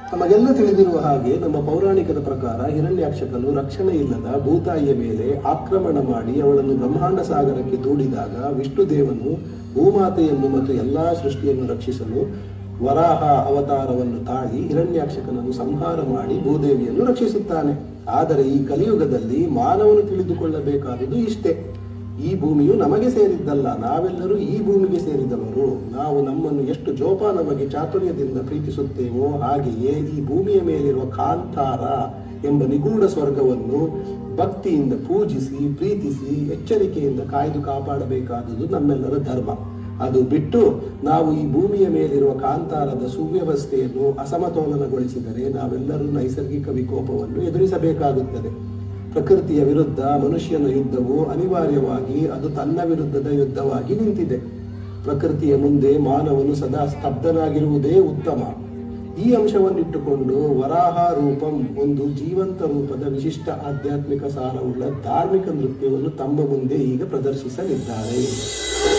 ನಮಗೆಲ್ಲ ತಿಳಿದಿರುವ ಹಾಗೆ ನಮ್ಮ ಪೌರಾಣಿಕದ ಪ್ರಕಾರ ಹಿರಣ್ಯಾಕ್ಷಕನು ರಕ್ಷಣೆ ಇಲ್ಲದ ಭೂತಾಯಿಯ ಮೇಲೆ ಆಕ್ರಮಣ ಮಾಡಿ ಅವಳನ್ನು ಬ್ರಹ್ಮಾಂಡ ಸಾಗರಕ್ಕೆ ದೂಡಿದಾಗ ವಿಷ್ಣುದೇವನು ಭೂಮಾತೆಯನ್ನು ಮತ್ತು ಎಲ್ಲಾ ಸೃಷ್ಟಿಯನ್ನು ರಕ್ಷಿಸಲು ವರಾಹ ಅವತಾರವನ್ನು ತಾಳಿ ಹಿರಣ್ಯಾಕ್ಷಕನನ್ನು ಸಂಹಾರ ಮಾಡಿ ಭೂದೇವಿಯನ್ನು ರಕ್ಷಿಸುತ್ತಾನೆ ಆದರೆ ಈ ಕಲಿಯುಗದಲ್ಲಿ ಮಾನವನು ತಿಳಿದುಕೊಳ್ಳಬೇಕಾದುದು ಇಷ್ಟೇ ಈ ಭೂಮಿಯು ನಮಗೆ ಸೇರಿದ್ದಲ್ಲ ನಾವೆಲ್ಲರೂ ಈ ಭೂಮಿಗೆ ಸೇರಿದವರು ನಾವು ನಮ್ಮನ್ನು ಎಷ್ಟು ಜೋಪಾನವಾಗಿ ಚಾತುರ್ಯದಿಂದ ಪ್ರೀತಿಸುತ್ತೇವೋ ಹಾಗೆಯೇ ಈ ಭೂಮಿಯ ಮೇಲಿರುವ ಕಾಂತಾರ ಎಂಬ ನಿಗೂಢ ಸ್ವರ್ಗವನ್ನು ಭಕ್ತಿಯಿಂದ ಪೂಜಿಸಿ ಪ್ರೀತಿಸಿ ಎಚ್ಚರಿಕೆಯಿಂದ ಕಾಯ್ದು ಕಾಪಾಡಬೇಕಾದುದು ನಮ್ಮೆಲ್ಲರ ಧರ್ಮ ಅದು ಬಿಟ್ಟು ನಾವು ಈ ಭೂಮಿಯ ಮೇಲಿರುವ ಕಾಂತಾರದ ಸುವ್ಯವಸ್ಥೆಯನ್ನು ಅಸಮತೋಲನಗೊಳಿಸಿದರೆ ನಾವೆಲ್ಲರೂ ನೈಸರ್ಗಿಕ ವಿಕೋಪವನ್ನು ಎದುರಿಸಬೇಕಾಗುತ್ತದೆ ಪ್ರಕೃತಿಯ ವಿರುದ್ಧ ಮನುಷ್ಯನ ಯುದ್ಧವು ಅನಿವಾರ್ಯವಾಗಿ ಅದು ತನ್ನ ವಿರುದ್ಧದ ಯುದ್ಧವಾಗಿ ನಿಂತಿದೆ ಪ್ರಕೃತಿಯ ಮುಂದೆ ಮಾನವನು ಸದಾ ಸ್ತಬ್ಧನಾಗಿರುವುದೇ ಉತ್ತಮ ಈ ಅಂಶವನ್ನಿಟ್ಟುಕೊಂಡು ವರಾಹ ರೂಪಂ ಒಂದು ಜೀವಂತ ರೂಪದ ವಿಶಿಷ್ಟ ಆಧ್ಯಾತ್ಮಿಕ ಸಾರವುಳ್ಳ ಧಾರ್ಮಿಕ ನೃತ್ಯವನ್ನು ತಮ್ಮ ಮುಂದೆ ಈಗ ಪ್ರದರ್ಶಿಸಲಿದ್ದಾರೆ